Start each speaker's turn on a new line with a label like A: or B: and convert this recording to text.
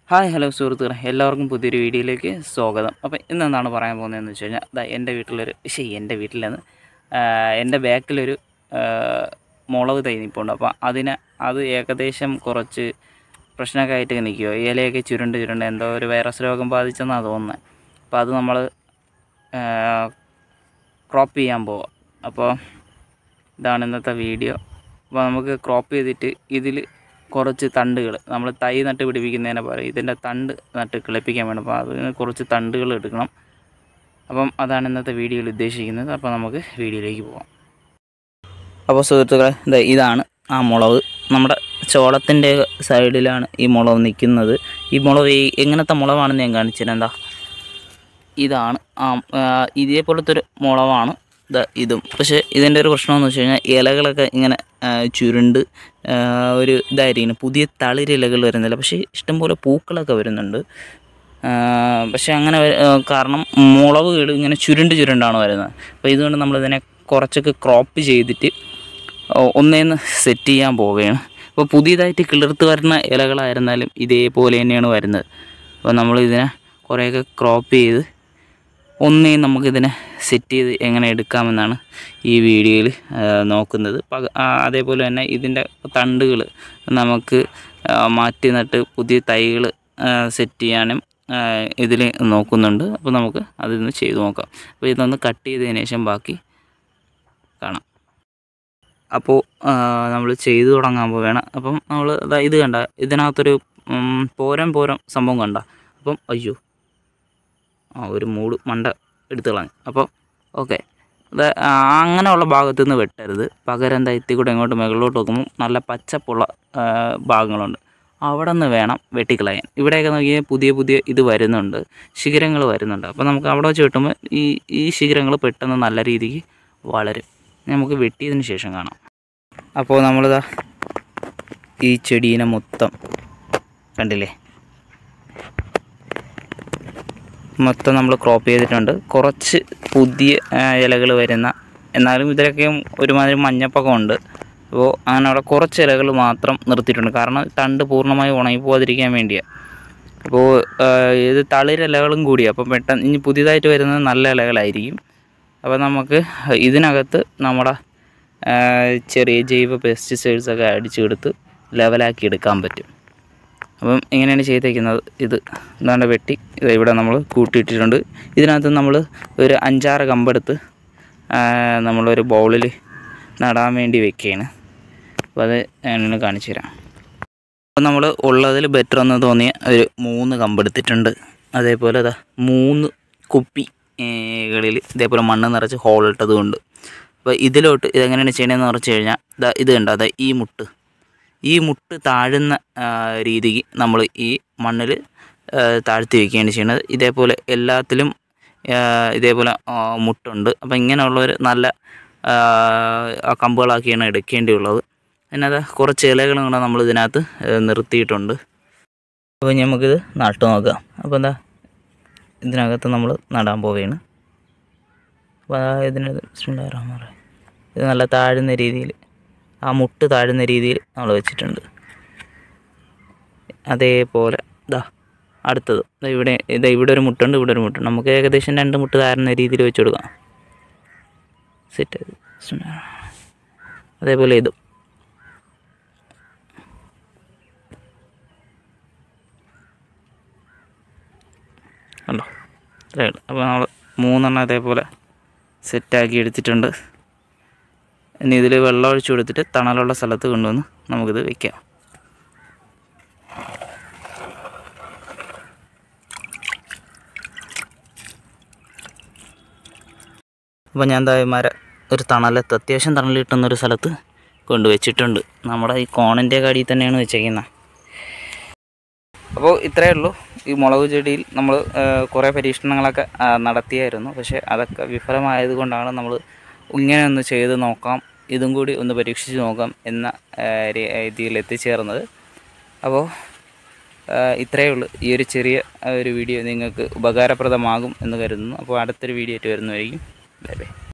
A: Hi hello സുഹൃത്തുക്കളെ എല്ലാവർക്കും പുതിയൊരു വീഡിയോയിലേക്ക് സ്വാഗതം അപ്പം ഇന്ന് എന്താണ് പറയാൻ പോകുന്നതെന്ന് വെച്ച് കഴിഞ്ഞാൽ ദാ എൻ്റെ വീട്ടിലൊരു ശരി എൻ്റെ വീട്ടിലെന്ന് എൻ്റെ ബാക്കിലൊരു ആ, മുളക് തൈ നിൽപ്പുണ്ട് അപ്പോൾ അതിനെ അത് ഏകദേശം കുറച്ച് പ്രശ്നമൊക്കെ ആയിട്ട് നിൽക്കുമോ ഇലയൊക്കെ ചുരുണ്ട് ചുരുണ്ട് എന്തോ ഒരു വൈറസ് രോഗം ബാധിച്ചെന്നാണ് തോന്നുന്നത് അപ്പോൾ അത് നമ്മൾ ക്രോപ്പ് ചെയ്യാൻ പോവാം അപ്പോൾ ഇതാണ് ഇന്നത്തെ വീഡിയോ അപ്പോൾ നമുക്ക് ക്രോപ്പ് ചെയ്തിട്ട് ഇതിൽ കുറച്ച് തണ്ടുകൾ നമ്മൾ തൈ നട്ട് പിടിപ്പിക്കുന്നതിനെ പറയും ഇതിൻ്റെ തണ്ട് നട്ട് കിളിപ്പിക്കാൻ വേണം അപ്പോൾ അതിന് കുറച്ച് തണ്ടുകൾ എടുക്കണം അപ്പം അതാണ് ഇന്നത്തെ വീഡിയോയിൽ ഉദ്ദേശിക്കുന്നത് അപ്പോൾ നമുക്ക് വീഡിയോയിലേക്ക് പോകാം അപ്പോൾ സുഹൃത്തുക്കളെ ദേ ഇതാണ് ആ മുളക് നമ്മുടെ ചോളത്തിൻ്റെ സൈഡിലാണ് ഈ മുളക് നിൽക്കുന്നത് ഈ മുളക് ഈ എങ്ങനത്തെ മുളകാണെന്ന് ഞാൻ കാണിച്ചുതരാം എന്താ ഇതാണ് ആ ആ, ഇതേപോലത്തെ ഒരു മുളവാണ് ദാ ഇതും പക്ഷേ ഇതിൻ്റെ ഒരു പ്രശ്നമെന്ന് വെച്ച് കഴിഞ്ഞാൽ ഇലകളൊക്കെ ഇങ്ങനെ ആ, ചുരുണ്ട് ആ, ഒരു ഇതായിരിക്കുന്നു പുതിയ തളിരിലകൾ വരുന്നില്ല പക്ഷേ ഇഷ്ടംപോലെ പൂക്കളൊക്കെ വരുന്നുണ്ട് ആ, പക്ഷേ അങ്ങനെ വ- ആ, കാരണം മുളകുകൾ ഇങ്ങനെ ചുരുണ്ട് ചുരുണ്ടാണ് വരുന്നത് അപ്പോൾ ഇതുകൊണ്ട് നമ്മളിതിനെ കുറച്ചൊക്കെ ക്രോപ്പ് ചെയ്തിട്ട് ഒ- ഒന്നേന്ന് സെറ്റ് ചെയ്യാൻ പോവുകയാണ് അപ്പോൾ പുതിയതായിട്ട് കിളിർത്ത് വരുന്ന ഇലകളായിരുന്നാലും ഇതേപോലെ തന്നെയാണ് വരുന്നത് അപ്പോൾ നമ്മൾ ഇതിനെ കുറേയൊക്കെ ക്രോപ്പ് ചെയ്ത് ഒന്നേ നമുക്കിതിനെ സെറ്റ് ചെയ്ത് എങ്ങനെ എടുക്കാമെന്നാണ് ഈ വീഡിയോയിൽ നോക്കുന്നത് പക- ആ, അതേപോലെ തന്നെ ഇതിൻ്റെ തണ്ടുകൾ നമുക്ക് ആ, മാറ്റി നട്ട് പുതിയ തൈകൾ സെറ്റ് ചെയ്യാനും ഇതിൽ നോക്കുന്നുണ്ട് അപ്പോൾ നമുക്ക് അതിന്ന് ചെയ്ത് നോക്കാം അപ്പോൾ ഇതൊന്ന് കട്ട് ചെയ്തതിന് ശേഷം ബാക്കി കാണാം അപ്പോൾ നമ്മൾ ചെയ്തു തുടങ്ങാൻ പോവുകയാണ് അപ്പം നമ്മൾ ഇത് കണ്ട ഇതിനകത്തൊരു ഉം, പോരം പോരം സംഭവം കണ്ട അപ്പം അയ്യോ ആ ഒരു മൂട് മണ്ട എടുത്ത് കളഞ്ഞു അപ്പോൾ ഓക്കെ അത് ആ, അങ്ങനെയുള്ള ഭാഗത്തു നിന്ന് വെട്ടരുത് പകരം എന്താ ഇത്തി കൂടെ ഇങ്ങോട്ട് മുകളിലോട്ട് നോക്കുമ്പോൾ നല്ല പച്ചപ്പുള്ള ആ, ഭാഗങ്ങളുണ്ട് അവിടെ നിന്ന് വേണം വെട്ടിക്കളയാൻ ഇവിടെയൊക്കെ നോക്കിയാൽ പുതിയ പുതിയ ഇത് വരുന്നുണ്ട് ശിഖരങ്ങൾ വരുന്നുണ്ട് അപ്പോൾ നമുക്ക് അവിടെ വെച്ച് വെട്ടുമ്പോൾ ഈ ഈ ശിഖരങ്ങൾ പെട്ടെന്ന് നല്ല രീതിക്ക് വളരും നമുക്ക് വെട്ടിയതിന് ശേഷം കാണാം അപ്പോൾ നമ്മളിതാ ഈ ചെടീനെ മൊത്തം കണ്ടില്ലേ മൊത്തം നമ്മൾ ക്രോപ്പ് ചെയ്തിട്ടുണ്ട് കുറച്ച് പുതിയ ഇലകൾ വരുന്ന എന്നാലും ഇതിലൊക്കെ ഒരുമാതിരി മഞ്ഞപ്പൊക്കെ ഉണ്ട് അപ്പോൾ അങ്ങനെയുള്ള കുറച്ച് ഇലകൾ മാത്രം നിർത്തിയിട്ടുണ്ട് കാരണം തണ്ട് പൂർണ്ണമായി ഉണങ്ങി പോകാതിരിക്കാൻ വേണ്ടിയാണ് അപ്പോൾ ഇത് തളിരിലകളും കൂടിയാണ് അപ്പോൾ പെട്ടെന്ന് ഇനി പുതിയതായിട്ട് വരുന്നത് നല്ല ഇലകളായിരിക്കും അപ്പോൾ നമുക്ക് ഇതിനകത്ത് നമ്മുടെ ആ, ചെറിയ ജൈവ പെസ്റ്റിസൈഡ്സ് ഒക്കെ അടിച്ചു കൊടുത്ത് ലെവലാക്കി എടുക്കാൻ പറ്റും അപ്പം ഇങ്ങനെയാണ് ചെയ്തേക്കുന്നത് ഇത് ഇതാണ്ട് വെട്ടി ഇത് ഇവിടെ നമ്മൾ കൂട്ടിയിട്ടിട്ടുണ്ട് ഇതിനകത്ത് നമ്മൾ ഒരു അഞ്ചാറ് കമ്പെടുത്ത് ആ, നമ്മളൊരു ബൗളിൽ നടാൻ വേണ്ടി വെക്കുകയാണ് അപ്പോൾ അത് ഞാൻ കാണിച്ചു തരാം അപ്പോൾ നമ്മൾ ഉള്ളതിൽ ബെറ്റർ എന്ന് തോന്നിയ ഒരു മൂന്ന് കമ്പെടുത്തിട്ടുണ്ട് അതേപോലെ അതാ മൂന്ന് കുപ്പി കളിൽ ഇതേപോലെ മണ്ണ് നിറച്ച് ഹോൾ ഇട്ടത് കൊണ്ട് അപ്പോൾ ഇതിലോട്ട് ഇതെങ്ങനെയാണ് ചെയ്യണമെന്ന് പറഞ്ഞു കഴിഞ്ഞാൽ ഇതാ ഇത് കണ്ടോ അതാ ഈ മുട്ട് ഈ മുട്ട് താഴുന്ന ആ, രീതിക്ക് നമ്മൾ ഈ മണ്ണിൽ താഴ്ത്തി വയ്ക്കുകയാണ് ചെയ്യുന്നത് ഇതേപോലെ എല്ലാത്തിലും ആ, ഇതേപോലെ ആ, മുട്ടുണ്ട് അപ്പോൾ ഇങ്ങനെയുള്ളൊരു നല്ല ആ, ആ കമ്പുകളാക്കിയാണ് എടുക്കേണ്ടിയുള്ളത് പിന്നെ അത് കുറച്ച് ഇലകളും കൂടെ നമ്മൾ ഇതിനകത്ത് ആ, നിർത്തിയിട്ടുണ്ട് അപ്പോൾ നമുക്കിത് നട്ടു നോക്കാം അപ്പോൾ എന്താ ഇതിനകത്ത് നമ്മൾ നടാൻ പോവുകയാണ് അപ്പോൾ ആ ഇതിന് ബിസ്മില്ലാഹിർ റഹ്മാനിർ റഹീം. ഇത് നല്ല താഴുന്ന രീതിയിൽ ആ മുട്ട് താഴുന്ന രീതിയിൽ നമ്മൾ വെച്ചിട്ടുണ്ട് അതേപോലെ ഇതാ അടുത്തത് ദാ ഇവിടെ ഇതാ ഇവിടെ ഒരു മുട്ടുണ്ട് ഇവിടെ ഒരു മുട്ടുണ്ട് നമുക്ക് ഏകദേശം രണ്ട് മുട്ട് താഴുന്ന രീതിയിൽ വെച്ച് കൊടുക്കാം സെറ്റ് അതേപോലെ ഇതും കണ്ടോ ഇത്രയേ ഉള്ളൂ അപ്പോൾ നമ്മൾ മൂന്നെണ്ണം അതേപോലെ സെറ്റാക്കി എടുത്തിട്ടുണ്ട് ഇനി ഇതിൽ വെള്ളം ഒഴിച്ചു കൊടുത്തിട്ട് തണലുള്ള സ്ഥലത്ത് കൊണ്ടുവന്ന് നമുക്കിത് വെക്കാം അപ്പോൾ ഞാൻ എന്താ മര ഒരു തണലത്ത് അത്യാവശ്യം തണൽ കിട്ടുന്ന ഒരു സ്ഥലത്ത് കൊണ്ടുവച്ചിട്ടുണ്ട് നമ്മുടെ ഈ കോണിൻ്റെ കടിയിൽ തന്നെയാണ് വെച്ചേക്കുന്നത് അപ്പോൾ ഇത്രയേ ഉള്ളൂ ഈ മുളക് ചെടിയിൽ നമ്മൾ കുറേ പരീക്ഷണങ്ങളൊക്കെ ആ, നടത്തിയായിരുന്നു പക്ഷേ അതൊക്കെ വിഫലമായത് കൊണ്ടാണ് നമ്മൾ ഇങ്ങനെ ഒന്ന് ചെയ്ത് നോക്കാം ഇതും കൂടി ഒന്ന് പരീക്ഷിച്ച് നോക്കാം എന്ന ആ, രീ- രീതിയിൽ എത്തിച്ചേർന്നത് അപ്പോൾ ആ, ഇത്രയേ ഉള്ളൂ ഈ ഒരു ചെറിയ ആ, ഒരു വീഡിയോ നിങ്ങൾക്ക് ഉപകാരപ്രദമാകും എന്ന് കരുതുന്നു അപ്പോൾ അടുത്തൊരു വീഡിയോ ആയിട്ട് വരുന്നതായിരിക്കും ബൈ ബൈ